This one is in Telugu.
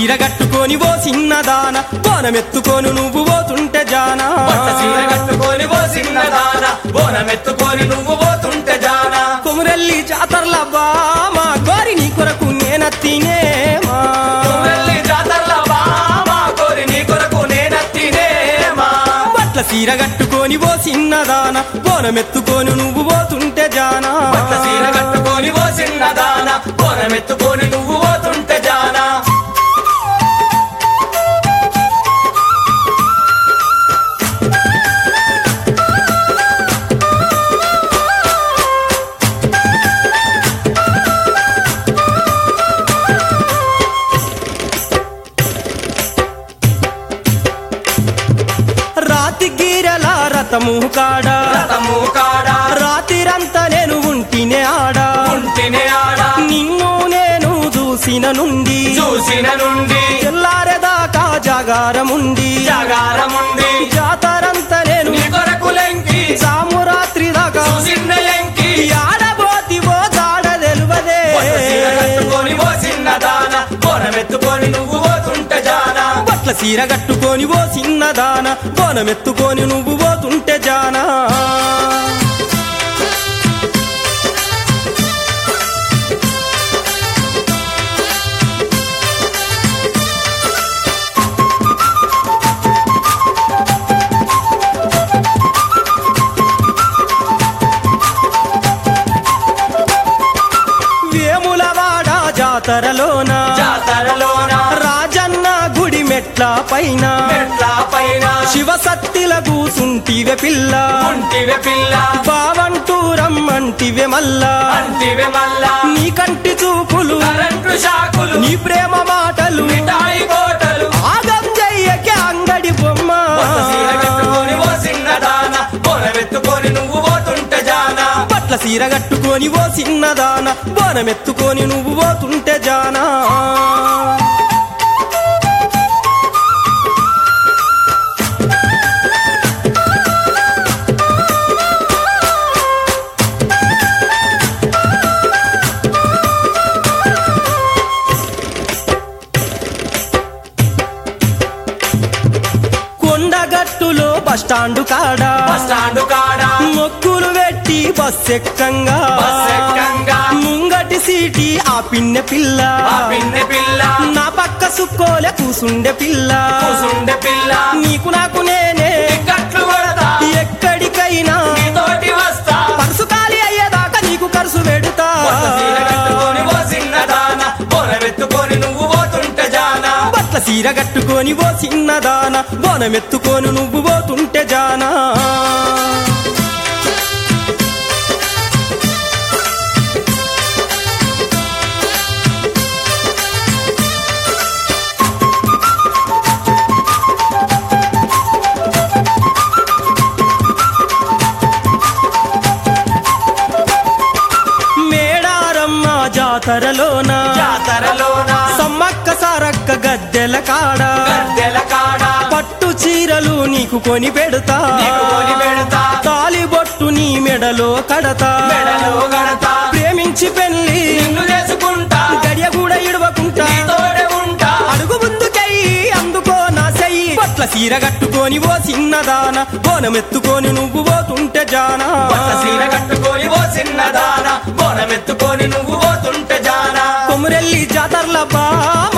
సీర కట్టుకొని ఓ చిన్నదాన బోనమెత్తుకొని నువ్వు పోతుంటే జానా పట్ట చీర కట్టుకొని ఓ చిన్నదాన బోనమెత్తుకొని నువ్వు పోతుంటే జానా కొమురెల్లి జాతరల బామా కోరి నీ కొరకు నేనత్తినేమా వెళ్ళి జాతరల బామా కోరి నీ కొరకు నేనత్తినేమా బట్ల సీర కట్టుకొని ఓ చిన్నదాన బోనమెత్తుకొని నువ్వు పోతుంటే జానా పట్ట చీర కట్టుకొని ఓ చిన్నదాన బోనమెత్తుకొని నువ్వు పోతుంటే జానా రాతి గీరల రథము కాడా రథము కాడా రాతిరంతా నేను ఉంటినే ఆడా ఉంటినే ఆడ నిన్ను నేను చూసిన నుండి చూసిన నుండి తెల్లారేదాకా జాగారముండి జాగారముండి జాతరంతా నేను నీ కొరకు లెంకి సామురాత్రి దాకా చూసిన లెంకి ఆడబోతివో జాడ తెలువదే పట్ట చీర కట్టుకొని ఓ చిన్నదాన బోనమెత్తుకొని నువ్వు పోతుంటే జానా బట్ల సీర కట్టుకొని ఓ చిన్నదాన బోనమెత్తుకొని నువ్వు పోతుంటే జానా వేములవాడ జాతరలోన జాతరలోన రాజన్న గుడి మెట్ల పైన మెట్ల పైన శివసత్తిల కూసుంటివే పిల్ల ఉంటివే పిల్ల బావంటూ రమ్మంటివే మల్లా అంటివే మల్లా నీ కంటి చూపులు కరెంటు షాకులు నీ ప్రేమ మాటలు మిఠాయి కోటలు ఆగం చెయ్యకే అంగడి బొమ్మ పట్ట చీర కట్టుకొని ఓ చిన్నదాన బోనమెత్తుకొని నువ్వు పోతుంటే జానా పట్ల సీర కట్టుకొని ఓ చిన్నదాన బోనమెత్తుకొని నువ్వు పోతుంటే జానా కొండగట్టులో బస్టాండు కాడా బస్టాండు కాడా మొక్కులు పెట్టి బస్ ఎక్కంగా బస్ ఎక్కంగా ముంగటి సీటి ఆ పిన్నె పిల్ల ఆ పిన్నె పిల్ల నా పక్క సుక్కోలే కూసుండే పిల్ల కూసుండే పిల్ల నీకు నాకు నేనే కట్లు కొడతా ఎక్కడికైనా నీతోటి వస్తా పర్సు ఖాళీ అయ్యేదాకా నీకు ఖర్చు పెడతా పట్ట చీర కట్టుకొని ఓ చిన్నదాన బోనమెత్తుకొని నువ్వు పోతుంటే జానా బట్ల సీర కట్టుకొని ఓ చిన్నదాన బోనమెత్తుకొని నువ్వు పోతుంటే జానా మేడారమ్మ జాతరలోన జాతరలోన సమ్మక్క సారక్క గద్దెల కాడ గద్దెల కాడా పట్టు చీరలు నీకు కొని పెడతా నీకు కొని పెడతా. తాలి బొట్టు నీ మెడలో కడతా మెడలో గడతా ప్రేమించి పెళ్లి నిన్ను చేసుకుంటా గడియ కూడా ఇడవకుంటా నీతోడే ఉంటా అడుగు ముందుకై అందుకో నా చెయ్యి పట్ల సీర కట్టుకొని ఓ చిన్నదాన బోనమెత్తుకొని నువ్వు పోతుంటే జానా పట్ట చీర కట్టుకొని ఓ చిన్నదాన బోనమెత్తుకొని నువ్వు పోతుంటే జానా కొమురెల్లి జాతరల బామ